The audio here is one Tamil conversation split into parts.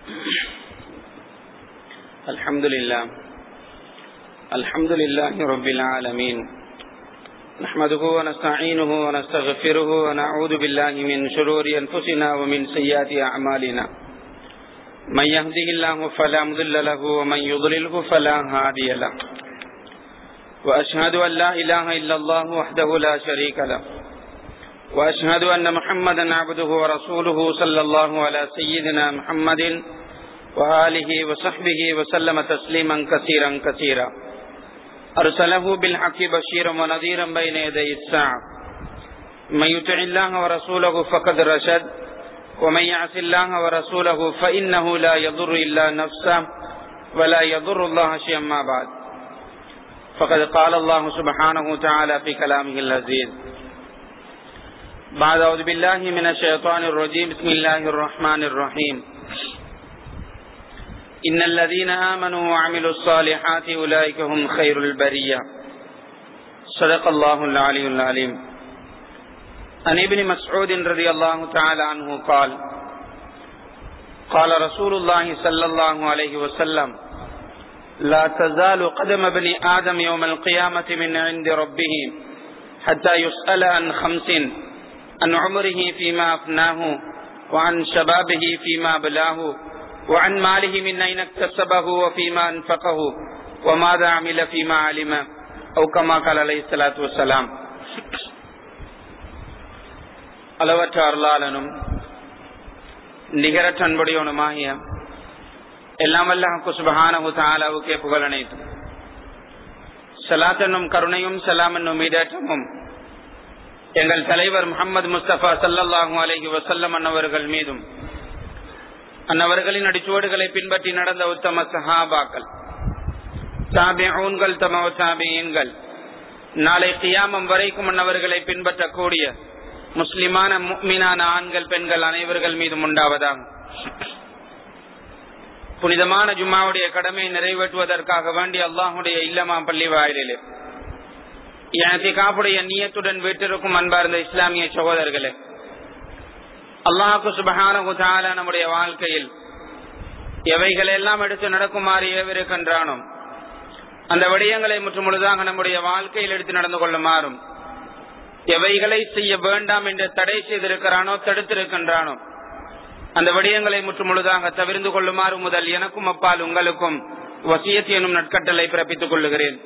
الحمد لله الحمد لله رب العالمين نحمده ونستعينه ونستغفره ونعوذ بالله من شرور أنفسنا ومن سيئات أعمالنا من يهده الله فلا مضل له ومن يضلله فلا هادي له وأشهد أن لا إله إلا الله وحده لا شريك له وأشهد أن محمدا عبده ورسوله صلى الله على سيدنا محمد وآله وصحبه وسلم تسليما كثيرا كثيرا أرسله بالحق بشيرا ونذيرا بين يدي الساعة من يطع الله ورسوله فقد رشد ومن يعص الله ورسوله فإنه لا يضر إلا نفسه ولا يضر الله شيئا ما بعد فقد قال الله سبحانه وتعالى في كلامه العزيز بعد أعوذ بالله من الشيطان الرجيم بسم الله الرحمن الرحيم إن الذين آمنوا وعملوا الصالحات أولئك هم خير البرية صدق الله العلي العليم عن ابن مسعود رضي الله تعالى عنه قال قال رسول الله صلى الله عليه وسلم لا تزال قدم ابن آدم يوم القيامة من عند ربه حتى يسأل عن خمس عن عمره فيما أفناه وعن شبابه فيما بلاه وعن ماله من أين اكتسبه وفيما أنفقه وماذا عمل فيما علم أو كما قال عليه الصلاة والسلام அளவற்ற அருளாளனும் நிகரற்ற அன்புடையவனுமாகிய எல்லாம் வல்ல சுபஹானஹு தாலாவுக்கே புகழ் அனைத்தும் சலாத் என்னும் கருணையும் சலாம் என்னும் ஈடேற்றமும் எங்கள் தலைவர் முகமது முஸ்தபா சல்லாஹூ அலஹி வசல்லம் அன்னவர்கள் மீதும் அன்னவர்களின் அடிச்சுவடுகளை பின்பற்றி நடந்த உத்தம சஹாபாக்கள் தாபிஊன்கள் தம தாபியன்கள் நாளை கியாமம் வரைக்கும் அன்னவர்களை பின்பற்றக்கூடிய முஸ்லிமான மீனான ஆண்கள் பெண்கள் அனைவர்கள் மீதும் உண்டாவதாக புனிதமான ஜும்மாவுடைய கடமை நிறைவேற்றுவதற்காக வேண்டி அல்லாஹுடைய இல்லமா பள்ளி வாயிலே காப்புடைய நீயத்துடன் வீட்டிற்கும் அன்பார்ந்த இஸ்லாமிய சகோதரர்களே அல்லாஹு சுபஹான நம்முடைய வாழ்க்கையில் எவைகள் எல்லாம் எடுத்து நடக்குமாறு ஏவிருக்கின்றானோ அந்த விடயங்களை முற்று முழுதாக நம்முடைய வாழ்க்கையில் எடுத்து நடந்து கொள்ளுமாறும் எவைகளை செய்ய வேண்டாம் என்று தடை செய்திருக்கிறானோ தடுத்திருக்கின்றானோ அந்த விடயங்களை முற்று முழுதாக தவிர்ந்து கொள்ளுமாறு முதல் எனக்கும் அப்பால் உங்களுக்கும் வசியத் எனும் நட்கட்டளை பிறப்பித்துக் கொள்ளுகிறேன்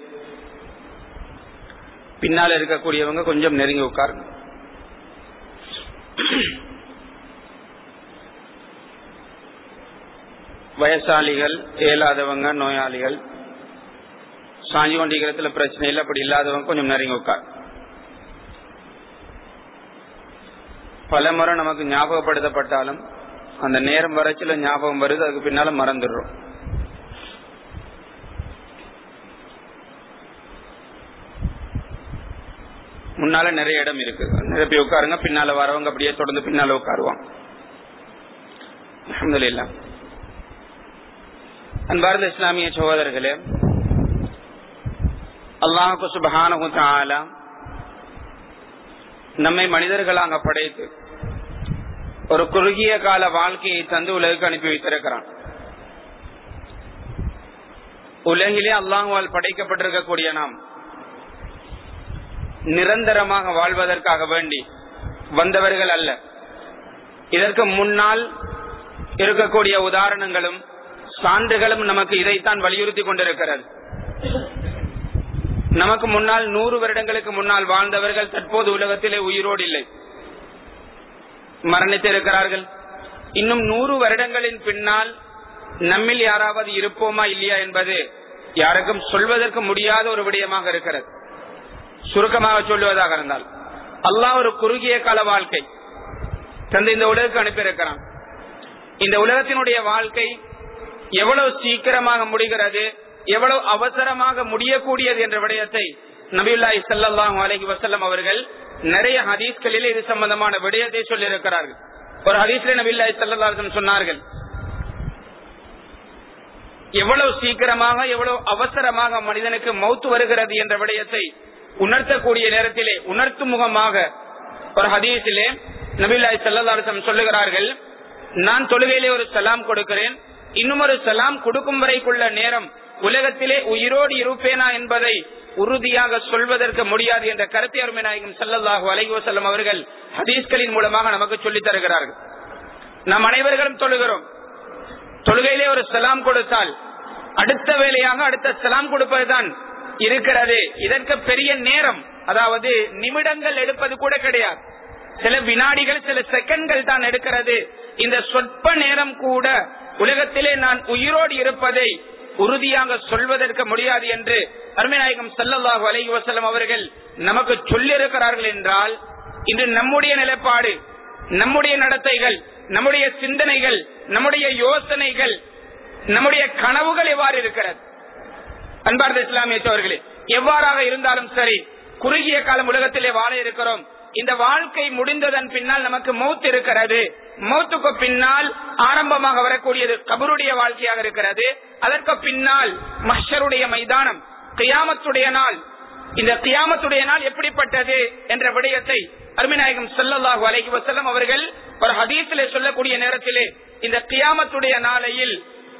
பின்னால் இருக்கக்கூடியவங்க கொஞ்சம் நெருங்கி உட்காருங்க வயசாளிகள் இயலாதவங்க நோயாளிகள் சாஞ்சி கொண்டிருக்கிறதுல பிரச்சனை இல்லை அப்படி இல்லாதவங்க கொஞ்சம் நெருங்கி உட்கார் பல முறை நமக்கு ஞாபகப்படுத்தப்பட்டாலும் அந்த நேரம் வரைச்சில ஞாபகம் வருது அதுக்கு பின்னால மறந்துடுறோம் முன்னால நிறைய இடம் இருக்கு நிரப்பி உட்காருங்க பின்னால வரவங்க அப்படியே தொடர்ந்து பின்னால உட்காருவாங்க அஹமதுல்லா அன்பார்ந்த இஸ்லாமிய சகோதரர்களே அல்லாஹு சுபஹானு நம்மை மனிதர்களாக படைத்து ஒரு குறுகிய கால வாழ்க்கையை தந்து உலகுக்கு அனுப்பி வைத்திருக்கிறான் உலகிலே அல்லாஹுவால் படைக்கப்பட்டிருக்கக்கூடிய நாம் நிரந்தரமாக வாழ்வதற்காக வேண்டி வந்தவர்கள் அல்ல இதற்கு முன்னால் இருக்கக்கூடிய உதாரணங்களும் சான்றுகளும் நமக்கு இதைத்தான் வலியுறுத்தி கொண்டிருக்கிறது நமக்கு முன்னால் நூறு வருடங்களுக்கு முன்னால் வாழ்ந்தவர்கள் தற்போது உலகத்திலே உயிரோடு இல்லை மரணித்திருக்கிறார்கள் இன்னும் நூறு வருடங்களின் பின்னால் நம்மில் யாராவது இருப்போமா இல்லையா என்பது யாருக்கும் சொல்வதற்கு முடியாத ஒரு விடயமாக இருக்கிறது சுருக்கமாக சொல்லுவதாக இருந்தால் அல்லாஹ் ஒரு குறுகிய கால வாழ்க்கை தந்து இந்த உலகுக்கு அனுப்பியிருக்கிறான் இந்த உலகத்தினுடைய வாழ்க்கை எவ்வளவு சீக்கிரமாக முடிகிறது எவ்வளவு அவசரமாக முடியக்கூடியது என்ற விடயத்தை நபியுல்லாஹி சல்லாஹூ அலஹி வசல்லம் அவர்கள் நிறைய ஹதீஸ்களில் இது சம்பந்தமான விடயத்தை சொல்லியிருக்கிறார்கள் ஒரு ஹதீஸ்ல நபியுல்லாஹி சல்லாஹம் சொன்னார்கள் எவ்வளவு சீக்கிரமாக எவ்வளவு அவசரமாக மனிதனுக்கு மௌத்து வருகிறது என்ற விடயத்தை உணர்த்தக்கூடிய நேரத்திலே உணர்த்தும் முகமாக ஒரு ஹதீஸிலே நபிலாய் சல்லாசம் சொல்லுகிறார்கள் நான் தொழுகையிலே ஒரு சலாம் கொடுக்கிறேன் இன்னும் ஒரு சலாம் கொடுக்கும் வரைக்குள்ள நேரம் உலகத்திலே உயிரோடு இருப்பேனா என்பதை உறுதியாக சொல்வதற்கு முடியாது என்ற கருத்தை அருமை நாயகம் சல்லல்லாஹு அலைஹி வஸல்லம் அவர்கள் ஹதீஸ்களின் மூலமாக நமக்கு சொல்லித் தருகிறார்கள் நாம் அனைவர்களும் தொழுகிறோம் தொழுகையிலே ஒரு சலாம் கொடுத்தால் அடுத்த வேலையாக அடுத்த சலாம் கொடுப்பதுதான் இருக்கிறது இதற்கு பெரிய நேரம் அதாவது நிமிடங்கள் எடுப்பது கூட கிடையாது சில வினாடிகள் சில செகண்ட்கள் தான் எடுக்கிறது இந்த சொற்ப நேரம் கூட உலகத்திலே நான் உயிரோடு இருப்பதை உறுதியாக சொல்வதற்கு முடியாது என்று அருமைநாயகம் சல்லல்லாஹு அலைஹி வஸல்லம் அவர்கள் நமக்கு சொல்லியிருக்கிறார்கள் என்றால் இன்று நம்முடைய நிலைப்பாடு நம்முடைய நடத்தைகள் நம்முடைய சிந்தனைகள் நம்முடைய யோசனைகள் நம்முடைய கனவுகள் எவ்வாறு இருக்கிறது அன்பார்ந்த இஸ்லாமிய சோர்களே எவ்வாறாக இருந்தாலும் சரி குறுகிய காலம் உலகத்திலே வாழ இருக்கிறோம் இந்த வாழ்க்கை முடிந்ததன் பின்னால் நமக்கு மௌத் இருக்கிறது மௌத்துக்கு பின்னால் ஆரம்பமாக வரக்கூடியது கபருடைய வாழ்க்கையாக இருக்கிறது அதற்கு பின்னால் மஷருடைய மைதானம் கியாமத்துடைய நாள் இந்த கியாமத்துடைய நாள் எப்படிப்பட்டது என்ற விடயத்தை அருமிநாயகம் ஸல்லல்லாஹு அலைஹி வஸல்லம் அவர்கள் ஒரு ஹதீஸிலே சொல்லக்கூடிய நேரத்திலே இந்த கியாமத்துடைய நாளையில்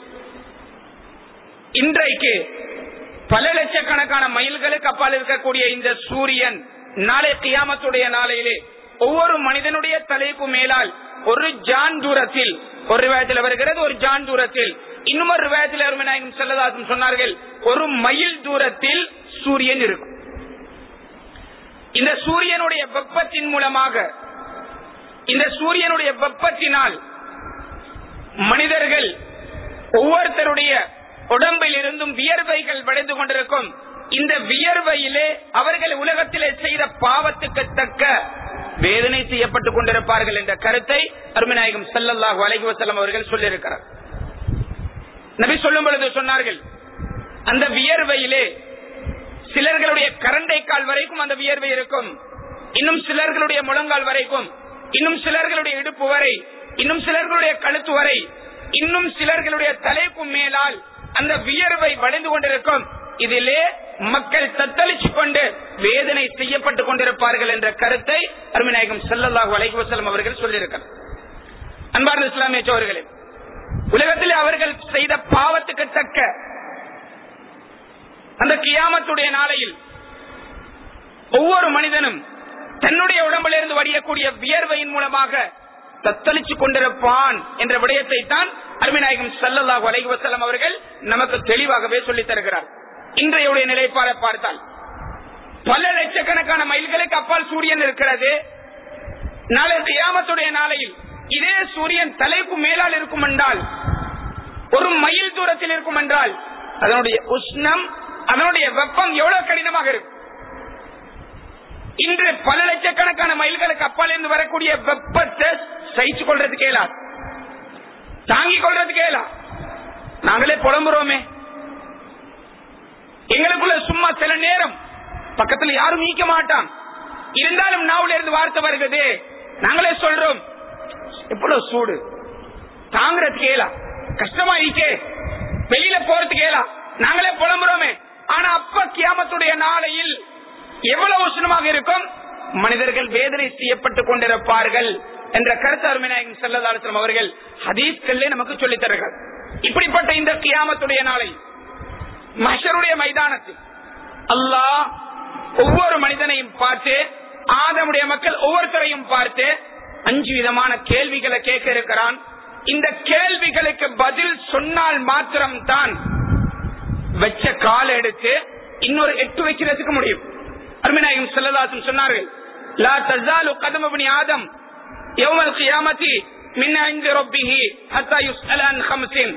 இன்றைக்கு பல லட்சக்கணக்கான மைல்களுக்கு அப்பால் இருக்கக்கூடிய இந்த சூரியன் நாளை கியாமத்துடைய நாளையிலே ஒவ்வொரு மனிதனுடைய தலைக்கு மேலால் ஒரு ஜான் தூரத்தில் ஒரு விவாதத்தில் வருகிறது ஒரு ஜான் தூரத்தில் இன்னும் ஒரு விவாதத்தில் அருமநாயகம் செல்லதாசம் சொன்னார்கள் ஒரு மைல் தூரத்தில் சூரியன் இருக்கும் இந்த சூரியனுடைய வெப்பத்தின் மூலமாக இந்த சூரியனுடைய வெப்பத்தினால் மனிதர்கள் ஒவ்வொருத்தருடைய உடம்பில் இருந்தும் வியர்வைகள் வடைந்து கொண்டிருக்கும் இந்த வியர்வையிலே அவர்கள் உலகத்திலே செய்த பாவத்துக்கு தக்க வேதனை செய்யப்பட்டுக் கொண்டிருப்பார்கள் என்ற கருத்தை அருமநாயகம் சல்லல்லாஹு அலைஹி வஸல்லம் அவர்கள் சொல்லியிருக்கிறார் நபி சொல்லும் பொழுது சொன்னார்கள் அந்த வியர்வையிலே சிலர்களுடைய கரண்டை கால் வரைக்கும் அந்த வியர்வை இருக்கும் இன்னும் சிலர்களுடைய முழங்கால் வரைக்கும் இன்னும் சிலர்களுடைய இடுப்பு வரை இன்னும் சிலர்களுடைய கழுத்து வரை இன்னும் சிலர்களுடைய தலைக்கும் மேலால் அந்த வியர்வை வளைந்து கொண்டிருக்கும் இதிலே மக்கள் தத்தளிச்சு கொண்டு வேதனை செய்யப்பட்டுக் கொண்டிருப்பார்கள் என்ற கருத்தை அருமிநாயகம் செல்லல்லாஹு அலைஹி வஸல்லம் அவர்கள் சொல்லியிருக்கிறார் அன்பார்ந்த இஸ்லாமிய சோழர்களே உலகத்தில் அவர்கள் செய்த பாவத்துக்கு தக்க அந்த கியாமத்துடைய நாளையில் ஒவ்வொரு மனிதனும் தன்னுடைய உடம்பிலிருந்து வடியக்கூடிய வியர்வையின் மூலமாக தத்தளிச்சு கொண்டிருப்பான் என்ற விடயத்தை தான் அருமைநாயகம் சல்லல்லாஹு அலைஹி வஸல்லம் அவர்கள் நமக்கு தெளிவாகவே சொல்லித் தருகிறார் இன்றைய நிலைப்பாட பார்த்தால் பல லட்சக்கணக்கான மைல்களுக்கு அப்பால் சூரியன் இருக்கிறது நாளை கியாமத்துடைய நாளையில் இதே சூரியன் தலைக்கு மேலால் இருக்கும் என்றால் ஒரு மைல் தூரத்தில் இருக்கும் என்றால் அதனுடைய உஷ்ணம் அதனுடைய வெப்பம் எவ்வளவு கடினமாக இருக்கும் இன்று பல லட்சக்கணக்கான மைல்களுக்கு அப்பால் இருந்து வரக்கூடிய வெப்பத்தை சகிச்சு கொள்றதுக்கு இயலாது தாங்கிக் கொள்றதுக்கு இயலா நாங்களே புலம்புறோமே எங்களுக்குள்ள சும்மா சில நேரம் பக்கத்துல யாரும் நீக்க மாட்டான் இருந்தாலும் நாவுல இருந்து வார்த்தை வருகிறது நாங்களே சொல்றோம் எவ்வளவு சூடு தாங்குறதுக்கு இயலா கஷ்டமா இருக்கே வெளியில போறதுக்கு இயலா நாங்களே புலம்புறோமே ஆனா அப்ப கியாமத்துடைய நாளையில் எவ்வளவு உஷ்ணமாக இருக்கும் மனிதர்கள் வேதனை செய்யப்பட்டுக் கொண்டிருப்பார்கள் என்ற கருத்து அருமைநாயகம் செல்லதாலும் அவர்கள் ஹதீஸ்களே நமக்கு சொல்லித் தருகிறார் இப்படிப்பட்ட இந்த கியாமத்துடைய நாளை மஷருடைய மைதானத்தில் அல்லாஹ் ஒவ்வொரு மனிதனையும் பார்த்து ஆதமுடைய மக்கள் ஒவ்வொருத்தரையும் பார்த்து அஞ்சு விதமான கேள்விகளை கேட்க இருக்கிறான் இந்த கேள்விகளுக்கு பதில் சொன்னால் மாத்திரம்தான் வச்ச கால எடுத்து இன்னொரு எட்டு வைக்கிறதுக்கு முடியும் அருமைநாயகம் செல்லதாசன் சொன்னார்கள் லா தஸாலு கதம இப்னி ஆதம் யௌமல் கியாமத்தி மின் இன்தி ரப்பிஹி ஹத்தா யுஸ்அல அன் ஹம்ஸின்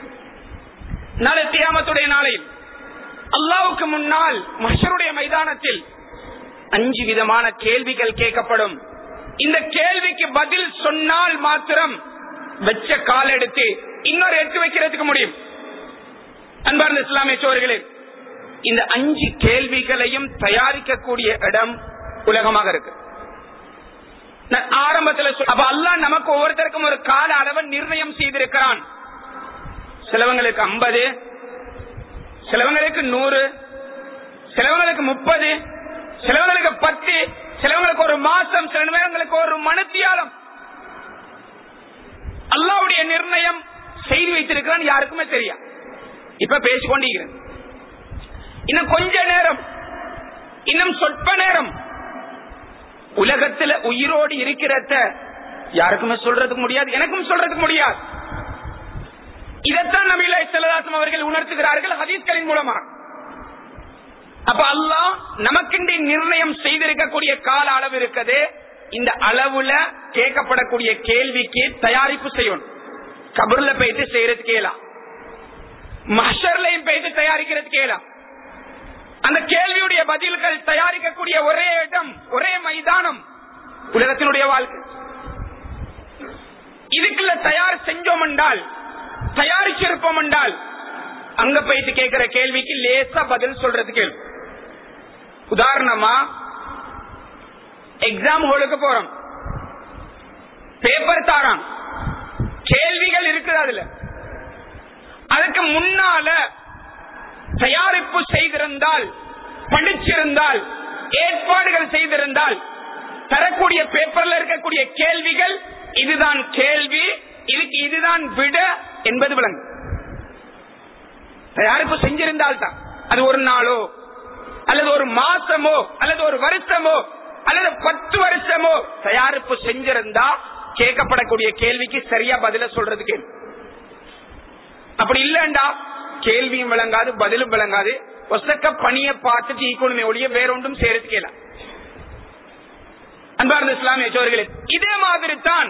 நாளை கியாமத்துடைய நாளையில் அல்லாவுக்கு முன்னால் மஷருடைய மைதானத்தில் அஞ்சு விதமான கேள்விகள் கேட்கப்படும் இந்த கேள்விக்கு பதில் சொன்னால் மாத்திரம் வச்ச கால எடுத்து இன்னொரு எடுத்து வைக்கிறதுக்கு முடியும் அன்பார்ந்த இஸ்லாமிய சோர்களே இந்த அஞ்சு கேள்விகளையும் தயாரிக்கக்கூடிய இடம் உலகமாக இருக்கு நான் ஆரம்பத்தில் சொல்- அப்ப அல்லாஹ் நமக்கு ஒவ்வொருத்தருக்கும் ஒரு கால அளவை நிர்ணயம் செய்திருக்கிறான் சிலவங்களுக்கு ஐம்பது சிலவங்களுக்கு நூறு சிலவங்களுக்கு முப்பது சிலவங்களுக்கு பத்து சிலவங்களுக்கு ஒரு மாசம் சில நேரங்களுக்கு ஒரு மனுத்தியாலம் அல்லாவுடைய நிர்ணயம் செய்து வைத்திருக்கிறான் யாருக்குமே தெரியா இப்ப பேசிக்கொண்டிருக்கிறேன் இன்னும் கொஞ்ச நேரம் இன்னும் சொற்ப நேரம் உலகத்துல உயிரோடு இருக்கிறத யாருக்குமே சொல்றதுக்கு முடியாது எனக்கும் சொல்றதுக்கு முடியாது இதைத்தான் நபிலை செல்லதாசம் அவர்கள் உணர்த்துகிறார்கள் ஹதீஸ்களின் மூலமா அப்ப அல்லாஹ் நமக்கின்றி நிர்ணயம் செய்திருக்கக்கூடிய கால அளவு இருக்குது இந்த அளவுல கேட்கப்படக்கூடிய கேள்விக்கு தயாரிப்பு செய்யணும் கபர்ல போயிட்டு செய்யறது கேலாம் மஷர்லையும் போயிட்டு தயாரிக்கிறது கேலாம் அந்த கேள்வியுடைய பதில்கள் தயாரிக்கக்கூடிய ஒரே இடம் ஒரே மைதானம் உலகத்தினுடைய வாழ்க்கை இதுக்குள்ள தயார் செஞ்சோம் என்றால் தயாரிச்சிருப்போம் என்றால் அங்க போயிட்டு கேட்கிற கேள்விக்கு லேசா பதில் சொல்றது கேள்வி உதாரணமா எக்ஸாம் ஹோலுக்கு போறோம் பேப்பர் தாரான் கேள்விகள் இருக்குது அதுல அதுக்கு முன்னால தயாரிப்பு செய்திருந்தால் படிச்சிருந்தால் ஏற்பாடுகள் செய்திருந்தால் தரக்கூடிய பேப்பர்ல இருக்கக்கூடிய கேள்விகள் இதுதான் கேள்வி இதுக்கு இதுதான் விட என்பது விளங்கும் தயாரிப்பு செஞ்சிருந்தால் தான் அது ஒரு நாளோ அல்லது ஒரு மாசமோ அல்லது ஒரு வருஷமோ அல்லது பத்து வருஷமோ தயாரிப்பு செஞ்சிருந்தா கேட்கப்படக்கூடிய கேள்விக்கு சரியா பதில சொல்றது கேள்வி அப்படி இல்லண்டா கேள்வியும் விளங்காது பதிலும் விளங்காது ஒசக்க பணியை பார்த்துட்டு ஈக்கணுமே ஒழிய வேற ஒன்றும் செய்யறது கேள அன்பார்ந்த இஸ்லாமிய சோர்களே இதே மாதிரி தான்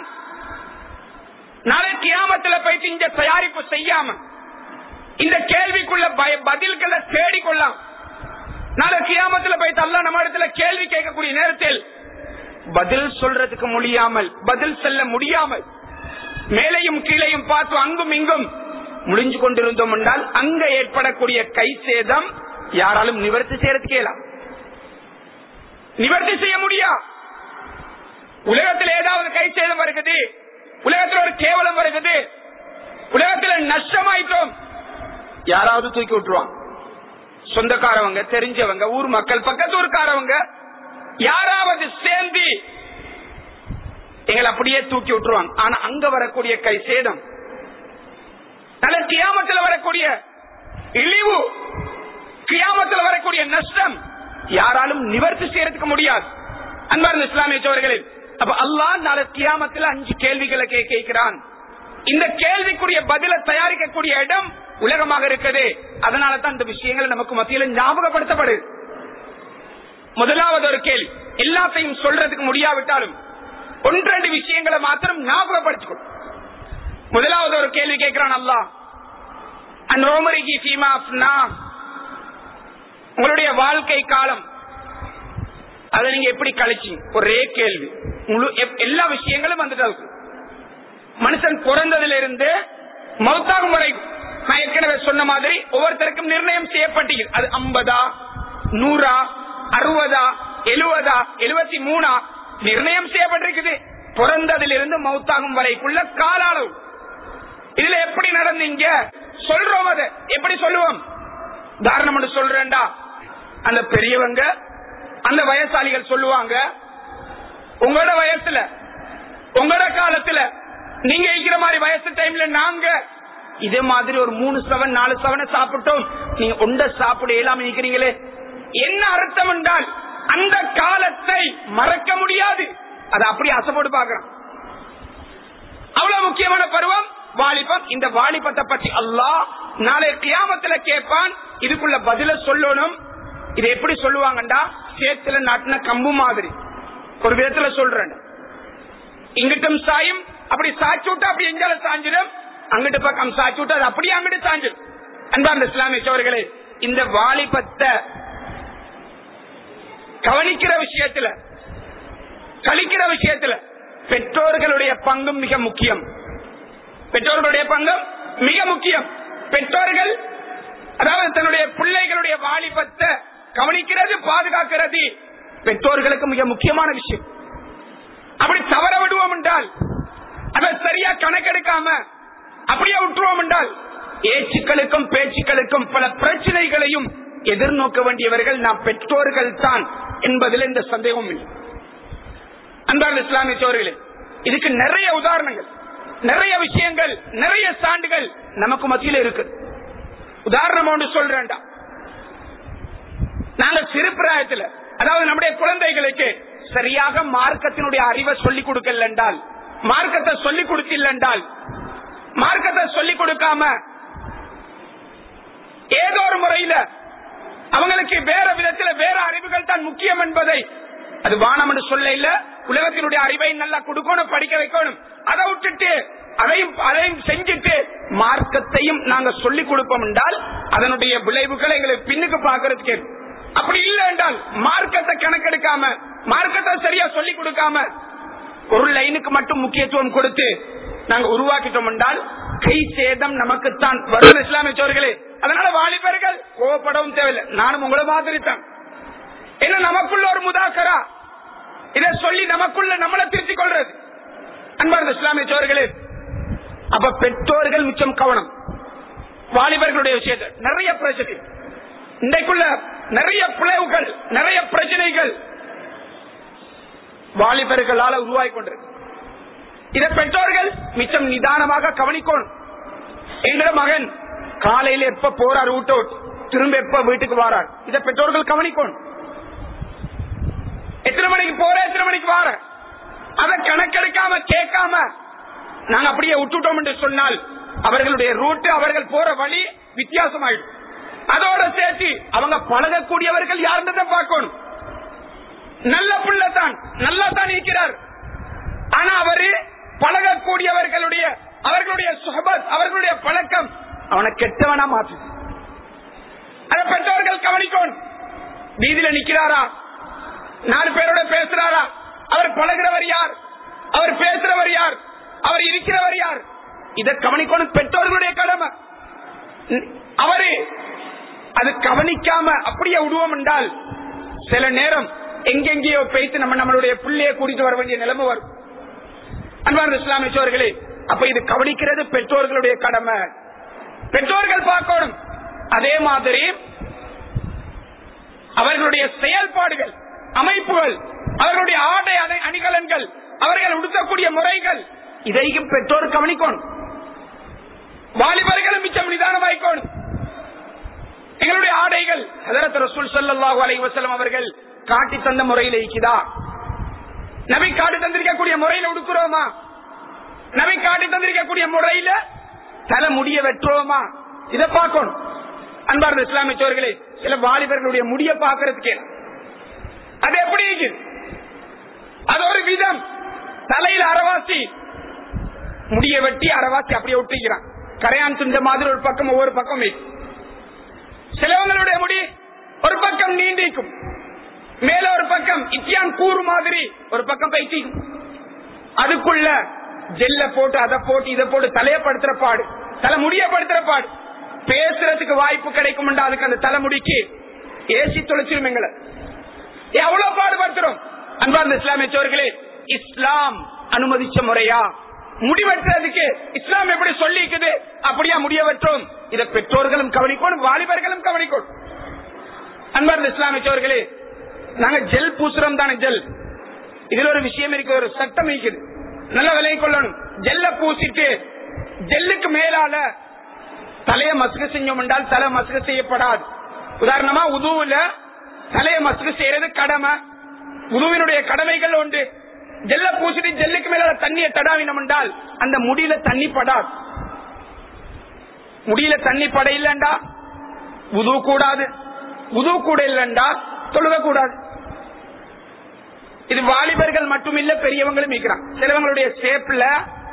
நாளை கியாமத்துல போயிட்டு இந்த தயாரிப்பு செய்யாம இந்த கேள்விக்குள்ள பய- பதில்களை தேடிக்கொள்ளலாம் நாளை கியாமத்துல போயிட்டு அல்ல நம்ம இடத்துல கேள்வி கேட்கக்கூடிய நேரத்தில் பதில் சொல்றதுக்கு முடியாமல் பதில் சொல்ல முடியாமல் மேலையும் கீழையும் பார்த்து அங்கும் இங்கும் முடிஞ்சு கொண்டிருந்தோம் என்றால் அங்க ஏற்படக்கூடிய கை சேதம் யாராலும் நிவர்த்தி செய்யறது கேலாம் நிவர்த்தி செய்ய முடியா உலகத்தில் ஏதாவது கை சேதம் வருகிறது உலகத்தில் ஒரு கேவலம் வருகிறது உலகத்தில் நஷ்டமாயிட்டோம் யாராவது தூக்கி விட்டுருவாங்க சொந்தக்காரவங்க தெரிஞ்சவங்க ஊர் மக்கள் பக்கத்து ஊருக்காரவங்க யாராவது சேர்ந்து எங்களை அப்படியே தூக்கி விட்டுருவாங்க ஆனா அங்க வரக்கூடிய கை சேதம் நல்ல கியாமத்தில் வரக்கூடிய இழிவு கியாமத்தில் வரக்கூடிய நஷ்டம் யாராலும் நிவர்த்தி செய்யறதுக்கு முடியாது அன்பார்ந்த இஸ்லாமிய சோழர்களில் அப்ப அல்லாஹ் நாளை கியாமத்தில் அஞ்சு கேள்விகளை கே- கேட்கிறான் இந்த கேள்விக்குரிய பதில தயாரிக்கக்கூடிய இடம் உலகமாக இருக்குது அதனால தான் இந்த விஷயங்கள் நமக்கு மத்தியில் ஞாபகப்படுத்தப்படுது முதலாவது ஒரு கேள்வி எல்லாத்தையும் சொல்றதுக்கு முடியாவிட்டாலும் ஒன்றெண்டு விஷயங்களை மாத்திரம் ஞாபகப்படுத்திக்கணும் முதலாவது ஒரு கேள்வி கேட்கிறான் அல்லாஹ் அன் ரோமரிகி ஃபீமா அஃப்னா உங்களுடைய வாழ்க்கை காலம் அதை நீங்க எப்படி கழிச்சீங்க ஒரே கேள்வி முழு எப்- எல்லா விஷயங்களும் வந்துட்டு அதுக்கு. மனுஷன் பிறந்ததுல இருந்து மௌத்தாகும் வரை நான் ஏற்கனவே சொன்ன மாதிரி ஒவ்வொருத்தருக்கும் நிர்ணயம் செய்யப்பட்டது அது ஐம்பதா நூறா அறுபதா எழுவதா எழுபத்தி மூணா நிர்ணயம் செய்யப்பட்டிருக்குது பிறந்ததிலிருந்து மௌத்தாகும் வரைக்குள்ள கால அளவு இதுல எப்படி நடந்தீங்க சொல்றோம் அதை எப்படி சொல்லுவோம் உதாரணம் ஒன்று சொல்றேன்டா அந்த பெரியவங்க அந்த வயசாளிகள் சொல்லுவாங்க உங்களோட வயசுல உங்களோட காலத்துல நீங்க இருக்கிற மாதிரி வயசு டைம்ல நாங்க இதே மாதிரி ஒரு மூணு செவன் நாலு செவனை சாப்பிட்டோம் நீங்க ஒண்ட சாப்பிட இயலாம இருக்கிறீங்களே என்ன அர்த்தம் என்றால் அந்த காலத்தை மறக்க முடியாது அதை அப்படியே அசைப்போடு பாக்குறோம் அவ்வளவு முக்கியமான பருவம் வாலிபம் இந்த வாலிபத்தை பற்றி அல்லாஹ் நாளை கியாமத்துல கேட்பான் இதுக்குள்ள பதில சொல்லணும் இது எப்படி சொல்லுவாங்கண்டா சேத்துல நாட்டின கம்பு மாதிரி ஒரு விதத்துல சொல்றேன் இங்கிட்டும் சாயும் அப்படி சாய்ச்சி விட்டா அப்படி எங்கால சாஞ்சிடும் அங்கிட்டு பக்கம் சாய்ச்சி விட்டா அது அப்படியே அங்கிட்டு சாஞ்சிடும் அன்பார்ந்த இஸ்லாமிய சோழர்களே இந்த வாலிபத்தை கவனிக்கிற விஷயத்துல கழிக்கிற விஷயத்துல பெற்றோர்களுடைய பங்கும் மிக முக்கியம் பெற்றோர்களுடைய பங்கும் மிக முக்கியம் பெற்றோர்கள் அதாவது தன்னுடைய பிள்ளைகளுடைய வாலிபத்தை கவனிக்கிறது பாதுகாக்கிறது பெற்றோர்களுக்கு மிக முக்கியமான விஷயம் அப்படி தவற விடுவோம் என்றால் அதை சரியா கணக்கெடுக்காம அப்படியே விட்டுருவோம் என்றால் ஏச்சுக்களுக்கும் பேச்சுக்களுக்கும் பல பிரச்சனைகளையும் எதிர்நோக்க வேண்டியவர்கள் நாம் பெற்றோர்கள் தான் என்பதில் எந்த சந்தேகமும் இல்லை அன்பார்ந்த இஸ்லாமிய சோர்களே இதுக்கு நிறைய உதாரணங்கள் நிறைய விஷயங்கள் நிறைய சான்றுகள் நமக்கு மத்தியில் இருக்கு உதாரணம் ஒன்று சொல்றேன்டா நாங்க சிறு பிராயத்துல அதாவது நம்முடைய குழந்தைகளுக்கு சரியாக மார்க்கத்தினுடைய அறிவை சொல்லிக் கொடுக்கல என்றால் மார்க்கத்தை சொல்லிக் கொடுத்தில்ல என்றால் மார்க்கத்தை சொல்லிக் கொடுக்காம ஏதோ ஒரு முறையில அவங்களுக்கு வேற விதத்துல வேற அறிவுகள் தான் முக்கியம் என்பதை அது வானம் என்று சொல்ல இல்ல உலகத்தினுடைய அறிவை நல்லா கொடுக்கணும் படிக்க வைக்கணும் அதை விட்டுட்டு அதையும் அதையும் செஞ்சுட்டு மார்க்கத்தையும் நாங்க சொல்லிக் கொடுப்போம் என்றால் அதனுடைய விளைவுகளை எங்களுக்கு பின்னுக்கு பாக்குறதுக்கு அப்படி இல்லை என்றால் மார்க்கத்தை கணக்கெடுக்காம மார்க்கத்தை சரியா சொல்லிக் கொடுக்காம ஒரு லைனுக்கு மட்டும் முக்கியத்துவம் கொடுத்து நாங்க உருவாக்கிட்டோம் என்றால் கை சேதம் நமக்குத்தான் வரும் இஸ்லாமிய சோர்களே அதனால வாலிபர்கள் கோவப்படவும் தேவையில்லை நானும் உங்களை மாதிரி தான் என்ன நமக்குள்ள ஒரு முதாக்கரா இதை சொல்லி நமக்குள்ள நம்மளை திருத்திக் கொள்றது அன்பார்ந்த இஸ்லாமிய சோர்களே அப்ப பெற்றோர்கள் மிச்சம் கவனம் வாலிபர்களுடைய விஷயத்தில் நிறைய பிரச்சனை இன்றைக்குள்ள நிறைய பிளவுகள் நிறைய பிரச்சனைகள் வாலிபர்களால உருவாகி கொண்டிருக்கு இதை பெற்றோர்கள் மிச்சம் நிதானமாக கவனிக்கணும் எங்களோட மகன் காலையில எப்ப போறார் வீட்டோ திரும்ப எப்ப வீட்டுக்கு வரார் இதை பெற்றோர்கள் கவனிக்கணும் எத்தனை மணிக்கு போற எத்தனை மணிக்கு வார அதை கணக்கெடுக்காம கேட்காம நாங்க அப்படியே விட்டுட்டோம் என்று சொன்னால் அவர்களுடைய ரூட் அவர்கள் போற வழி வித்தியாசமாயிடும் அதோட சேர்த்து அவங்க பழகக்கூடியவர்கள் யாருன்றதை பார்க்கணும் நல்ல புள்ள தான் நல்லா தான் இருக்கிறார் ஆனா அவரு பழகக்கூடியவர்களுடைய அவர்களுடைய சுகபத் அவர்களுடைய பழக்கம் அவனை கெட்டவனா மாற்று அதை பெற்றவர்கள் கவனிக்கணும் வீதியில நிக்கிறாரா நாலு பேரோட பேசுறாரா அவர் பழகிறவர் யார் அவர் பேசுறவர் யார் அவர் இருக்கிறவர் யார் இதை கவனிக்கணும் பெற்றோர்களுடைய கடமை அவரு அது கவனிக்காம அப்படியே விடுவோம் என்றால் சில நேரம் எங்கெங்கேயோ பேசி நம்ம நம்மளுடைய பிள்ளைய கூட்டிட்டு வர வேண்டிய நிலைமை வரும் அன்பார்ந்த இஸ்லாமிய சோர்களே அப்ப இது கவனிக்கிறது பெற்றோர்களுடைய கடமை பெற்றோர்கள் பார்க்கணும் அதே மாதிரி அவர்களுடைய செயல்பாடுகள் அமைப்புகள் அவர்களுடைய ஆடை அணி அணிகலன்கள் அவர்கள் உடுத்தக்கூடிய முறைகள் இதையும் பெற்றோர் கவனிக்கணும் வாலிபர்களும் மிச்சம் நிதானமாய்க்கணும் எங்களுடைய ஆடைகள் ஹதரத் ரசூல் ஸல்லல்லாஹு அலைஹி வஸல்லம் அவர்கள் காட்டி தந்த முறையில் இருக்குதா நபி காட்டி தந்திருக்கக்கூடிய முறையில உடுக்குறோமா நபி காட்டி தந்திருக்கக்கூடிய முறையில தலை முடிய வெட்டுறோமா இதை பார்க்கணும் அன்பார்ந்த இஸ்லாமிய சோர்களே சில வாலிபர்களுடைய முடிய பார்க்கறதுக்கே அது எப்படி இருக்கு அது ஒரு விதம் தலையில அரவாசி முடிய வெட்டி அரவாசி அப்படியே ஒட்டிக்கிறான் கரையான் துண்ட மாதிரி ஒரு பக்கம் ஒவ்வொரு பக்கம் வைக்கும் சிலவங்களுடைய முடி ஒரு பக்கம் நீண்டிக்கும் மேல ஒரு பக்கம் இத்தியான் கூறு மாதிரி ஒரு பக்கம் பைத்திக்கும் அதுக்குள்ள ஜெல்ல போட்டு அதை போட்டு இதை போட்டு தலையப்படுத்துற பாடு தலை முடியப்படுத்துற பாடு பேசுறதுக்கு வாய்ப்பு கிடைக்கும் அதுக்கு அந்த தலைமுடிக்கு ஏசி தொலைச்சிரும் எங்களை எவ்வளவு பாடுபடுத்துறோம் அன்பார்ந்த இஸ்லாமிய சோர்களே இஸ்லாம் அனுமதிச்ச முறையா முடிவெட்டுறதுக்கு இஸ்லாம் எப்படி சொல்லிக்குது அப்படியா முடிய வெற்றோம் இதை பெற்றோர்களும் கவனிக்கணும் வாலிபர்களும் கவனிக்கணும் அன்பார்ந்த இஸ்லாமிய சோர்களே நாங்க ஜெல் பூசுறோம் தானே ஜெல் இதுல ஒரு விஷயம் இருக்கு ஒரு சட்டம் இருக்குது நல்ல விலை கொள்ளணும் ஜெல்ல பூசிட்டு ஜெல்லுக்கு மேலால தலைய மசுகு செஞ்சோம் என்றால் தலை மசுகு செய்யப்படாது உதாரணமா உதுவுல தலைய மசுகு செய்யறது கடமை உதுவினுடைய கடமைகள் உண்டு ஜெல்ல பூசிட்டு ஜெல்லுக்கு மேல தண்ணியை தடாவினம் என்றால் அந்த முடியில தண்ணி படாது முடியில தண்ணி பட இல்லண்டா உது கூடாது உது கூட இல்லண்டா தொழுக கூடாது இது வாலிபர்கள் மட்டும் இல்ல பெரியவங்களும் இருக்கிறான் சிலவங்களுடைய சேப்ல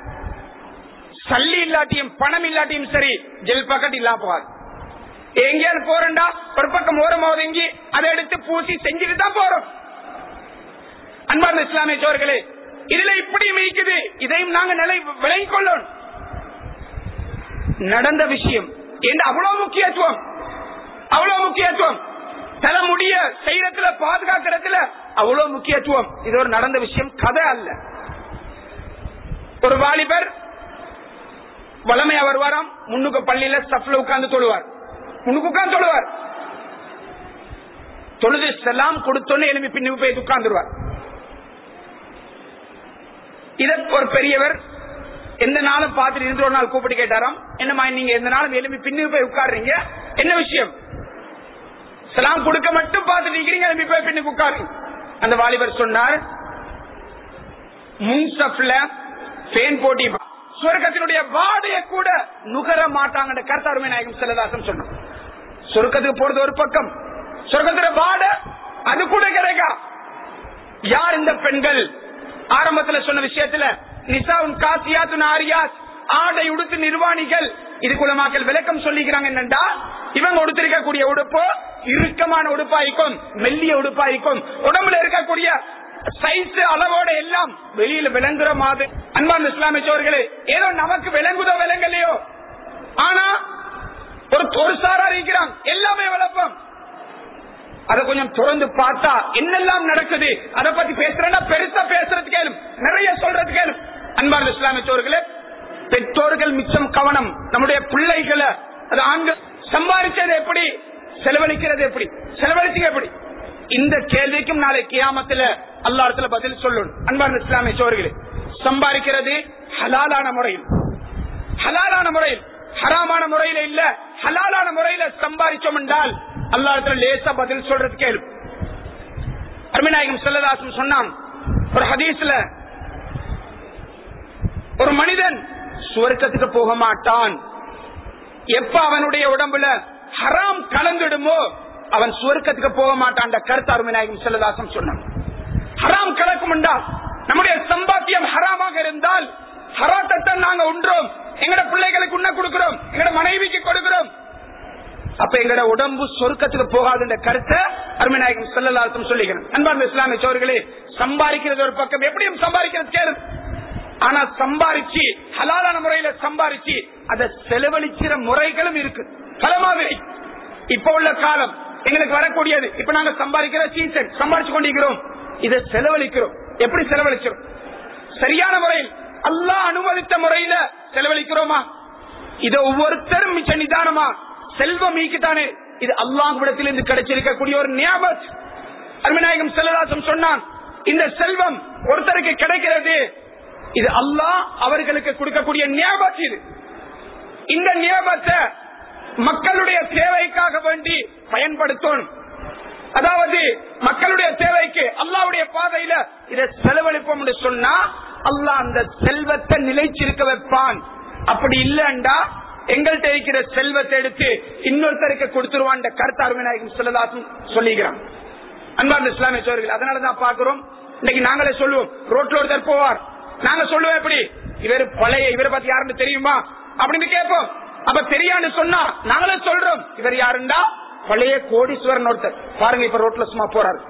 சல்லி இல்லாட்டியும் பணம் இல்லாட்டியும் சரி ஜெல் பக்கெட் இல்லா போகாது எங்கேயாவது போறண்டா ஒரு பக்கம் ஓரம் ஒதுங்கி அதை எடுத்து பூசி செஞ்சுட்டு தான் போறோம் அன்பார்ந்த இஸ்லாமிய சோர்களே இதுல இப்படி மீக்குது இதையும் நாங்க நிலை விளங்கிக் கொள்ளணும் நடந்த விஷயம் என்று அவ்வளவு முக்கியத்துவம் அவ்வளவு முக்கியத்துவம் தலைமுடிய செய்யறதுல பாதுகாக்கிறதுல அவ்வளவு முக்கியத்துவம் இது ஒரு நடந்த விஷயம் கதை அல்ல ஒரு வாலிபர் வளமையா வருவாராம் முன்னுக்கு பள்ளியில ஸ்டப்ல உட்கார்ந்து தொழுவார் முன்னுக்கு உட்கார்ந்து தொழுவார் தொழுது செல்லாம் கொடுத்தோன்னு எழுப்பி பின்னுக்கு போய் உட்கார்ந்துருவார் இத ஒரு பெரியவர் எந்த நாளும் பார்த்துட்டு இருந்து ஒரு நாள் கூப்பிட்டு கேட்டாராம் என்னம்மா நீங்க எந்த நாளும் எலும்பி பின்னுக்கு போய் உட்காடுறீங்க என்ன விஷயம் சலாம் கொடுக்க மட்டும் பார்த்துட்டு இருக்கிறீங்க எலும்பி போய் பின்னுக்கு உட்காருங்க அந்த வாலிபர் சொன்னார் முன்சப்ல பேன் போட்டி சொர்க்கத்தினுடைய வாடைய கூட நுகர மாட்டாங்க கர்த்தாருமே நாயகம் செல்லதாசன் சொன்னார் சொர்க்கத்துக்கு போறது ஒரு பக்கம் சொர்க்கத்துல வாட அது கூட கிடைக்கா யார் இந்த பெண்கள் ஆரம்பத்துல சொன்ன விஷயத்துல நிசாவுன் காசியாத்து ஆரியாத் ஆடை உடுத்து நிர்வாணிகள் இதுக்குள்ளமாக்கள் விளக்கம் சொல்லிக்கிறாங்க என்னண்டா இவங்க உடுத்திருக்கக்கூடிய உடுப்பு இறுக்கமான உடுப்பாய்க்கும் மெல்லிய உடுப்பாய்க்கும் உடம்புல இருக்கக்கூடிய சைஸ் அளவோட எல்லாம் வெளியில விளங்குற மாதிரி அன்பார்ந்த இஸ்லாமிய சோர்களே ஏதோ நமக்கு விளங்குதோ விளங்கலையோ ஆனா ஒரு ஒரு சாரா இருக்கிறான் எல்லாமே விளப்பம் அதை கொஞ்சம் தொடர்ந்து பார்த்தா என்னெல்லாம் நடக்குது அதை பத்தி பேசுறேன்னா பெருசா பேசுறது கேளும் நிறைய சொல்றது கேளும் அன்பார்ந்த இஸ்லாமிய சோர்களே பெற்றோர்கள் மிச்சம் கவனம் நம்முடைய பிள்ளைகளை அது ஆண்கள் சம்பாதிச்சது எப்படி செலவழிக்கிறது எப்படி செலவழிச்சு எப்படி இந்த கேள்விக்கும் நாளை கியாமத்துல அல்லாடத்துல பதில் சொல்லணும் அன்பார்ந்த இஸ்லாமிய சோர்களே சம்பாதிக்கிறது ஹலாலான முறையில் ஹலாலான முறையில் ஹராமான முறையில இல்ல ஹலாலான முறையில சம்பாதிச்சோம் என்றால் அல்லாடத்துல லேசா பதில் சொல்றது கேள்வி அருமிநாயகம் செல்லதாசன் சொன்னான் ஒரு ஹதீஸ்ல ஒரு மனிதன் சுவர்க்கத்துக்கு போக மாட்டான் எப்ப அவனுடைய உடம்புல ஹராம் கலந்துடுமோ அவன் சுவர்க்கத்துக்கு போக மாட்டான் கருத்து அருமிநாயகம் செல்லதாசன் சொன்னான் ஹராம் கலக்கும் என்றால் நம்முடைய சம்பாத்தியம் ஹராமாக இருந்தால் ஹராத்தத்தை நாங்க உன்றோம் எங்கட பிள்ளைகளுக்கு உண்ண கொடுக்கிறோம் எங்கட மனைவிக்கு கொடுக்கிறோம் அப்ப எங்கட உடம்பு சொர்க்கத்துக்கு போகாதுன்ற கருத்தை அருமைநாயகம் செல்லலாசம் சொல்லிக்கிறேன் அன்பார்ந்த இஸ்லாமிய சோர்களே சம்பாதிக்கிறது ஒரு பக்கம் எப்படியும் சம்பாதிக்கிறது கேளு ஆனா சம்பாரிச்சு ஹலாலான முறையில சம்பாரிச்சு அதை செலவழிக்கிற முறைகளும் இருக்கு பல மாதிரி இப்ப உள்ள காலம் எங்களுக்கு வரக்கூடியது இப்ப நாங்க சம்பாதிக்கிற சீசன் சம்பாதிச்சு கொண்டிருக்கிறோம் இதை செலவழிக்கிறோம் எப்படி செலவழிக்கிறோம் சரியான முறையில் அல்லாஹ் அனுமதித்த முறையில செலவழிக்கிறோமா இதை ஒவ்வொருத்தரும் மிச்ச நிதானமா செல்வம் ஈக்குத்தானே இது அல்லாஹ்விடத்திலிருந்து கிடைச்சிருக்கக்கூடிய ஒரு ஞாபத் அருமநாயகம் செல்லதாசம் சொன்னான் இந்த செல்வம் ஒருத்தருக்கு கிடைக்கிறது இது அல்லாஹ் அவர்களுக்கு கொடுக்கக்கூடிய ஞாபகம் இது இந்த ஞாபகத்தை மக்களுடைய தேவைக்காக வேண்டி பயன்படுத்தணும் அதாவது மக்களுடைய தேவைக்கு அல்லாவுடைய பாதையில இதை செலவழிப்போம் என்று சொன்னா அல்லாஹ் அந்த செல்வத்தை நிலைச்சிருக்க வைப்பான் அப்படி இல்லண்டா எங்கள்கிட்ட இருக்கிற செல்வத்தை எடுத்து இன்னொருத்தருக்கு கொடுத்துருவான் கருத்தார் விநாயகம் செல்லதாசும் சொல்லிக்கிறான் அன்பார்ந்த இஸ்லாமிய சோழர்கள் அதனாலதான் பாக்குறோம் இன்னைக்கு நாங்களே சொல்லுவோம் ரோட்ல ஒருத்தர் போவார் நாங்க சொல்லுவோம் எப்படி இவர் பழைய இவரை பத்தி யாருன்னு தெரியுமா அப்படின்னு கேட்போம் அப்ப தெரியான்னு சொன்னா நாங்களே சொல்றோம் இவர் யாருண்டா பழைய கோடீஸ்வரன் ஒருத்தர் பாருங்க இப்ப ரோட்ல சும்மா போறாரு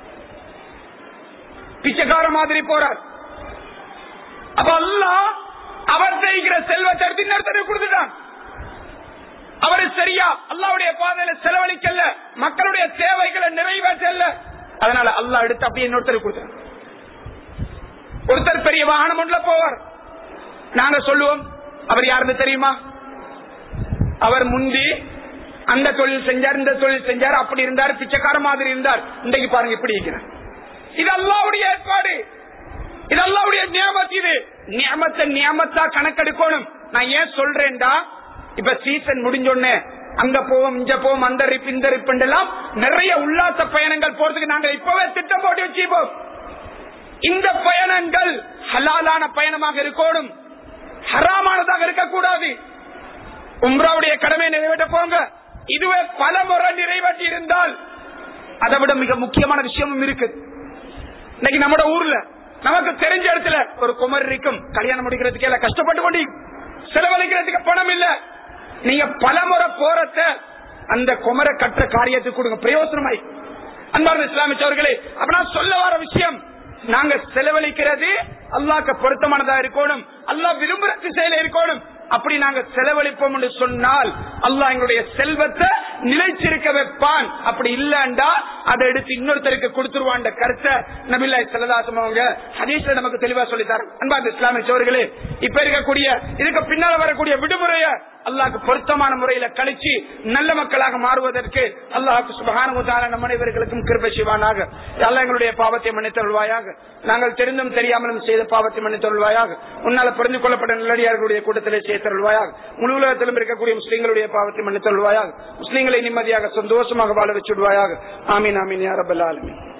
பிச்சைக்கார மாதிரி போறார் அப்ப எல்லாம் அவர் செய்கிற செல்வத்தை எடுத்து இன்னொருத்தருக்கு கொடுத்துட்டான் அவரு சரியா அல்லாவுடைய பாதையில செலவழிக்கல மக்களுடைய தேவைகளை நிறைவேற்றல அதனால அல்லா எடுத்து அப்படியே இன்னொருத்தருக்கு கொடுத்தார் ஒருத்தர் பெரிய வாகனம் ஒன்றுல போவார் நாங்க சொல்லுவோம் அவர் யாருன்னு தெரியுமா அவர் முந்தி அந்த தொழில் செஞ்சார் இந்த தொழில் செஞ்சார் அப்படி இருந்தார் பிச்சைக்கார மாதிரி இருந்தார் இன்றைக்கு பாருங்க இப்படி இருக்கிறார் இது அல்லாவுடைய ஏற்பாடு இது அல்லாவுடைய நியமத் இது நியமத்தை நியமத்தா கணக்கெடுக்கணும் நான் ஏன் சொல்றேன்டா இப்ப சீசன் முடிஞ்சோன்னு அங்க போவோம் இங்க போவோம் அந்த ரிப் இந்த ரிப் எல்லாம் நிறைய உல்லாச பயணங்கள் போறதுக்கு நாங்க இப்பவே திட்டம் போட்டு வச்சுப்போம் இந்த பயணங்கள் ஹலாலான பயணமாக இருக்கணும் ஹராமானதாக இருக்கக்கூடாது உம்ராவுடைய கடமை நிறைவேற்ற போங்க இதுவே பல முறை நிறைவேற்றி இருந்தால் அதை விட மிக முக்கியமான விஷயமும் இருக்கு இன்னைக்கு நம்ம ஊர்ல நமக்கு தெரிஞ்ச இடத்துல ஒரு குமர் இருக்கும் கல்யாணம் முடிக்கிறதுக்கு எல்லாம் கஷ்டப்பட்டு கொண்டு செலவழிக்கிறதுக்கு பணம் இல்ல நீங்க பல முறை போறத அந்த குமர கற்ற காரியத்துக்கு கொடுங்க பிரயோசனமாய் அன்பார்ந்த இஸ்லாமிச்சவர்களே அப்ப நான் சொல்ல வர விஷயம் நாங்க செலவழிக்கிறது அல்லாக்கு பொருத்தமானதா இருக்கணும் அல்லாஹ் விரும்புற திசையில இருக்கணும் அப்படி நாங்க செலவழிப்போம் என்று சொன்னால் அல்லாஹ் எங்களுடைய செல்வத்தை நிலைச்சிருக்க வைப்பான் அப்படி இல்லண்டா அதை எடுத்து இன்னொருத்தருக்கு கொடுத்துருவான் கருத்தை நபில்லாய் செல்லதாசம் அவங்க ஹதீஸ்ல நமக்கு தெளிவா சொல்லித்தாரு அன்பாந்த இஸ்லாமிய சோர்களே இப்ப இருக்கக்கூடிய இதுக்கு பின்னால வரக்கூடிய விடுமுறைய அல்லாஹ்க்கு பொருத்தமான முறையில கழிச்சு நல்ல மக்களாக மாறுவதற்கு அல்லாஹ்க்கு சுபகான நம் அனைவர்களுக்கும் கிருபை செய்வானாக அல்ல எங்களுடைய பாவத்தை மன்னித்தருள்வாயாக நாங்கள் தெரிந்தும் தெரியாமலும் செய்த பாவத்தை மன்னித்தருள்வாயாக உன்னால புரிந்து கொள்ளப்பட்ட நல்லடியார்களுடைய கூட்டத்திலே சேர்த்தருள்வாயாக முழு உலகத்திலும் இருக்கக்கூடிய முஸ்லீம்களுடைய பாவத்தை மன்னித்தருள்வாயாக முஸ்லீம்களை நிம்மதியாக சந்தோஷமாக வாழ வச்சுடுவாயாக ஆமீன் ஆமீன் யாரபல் ஆலமீன்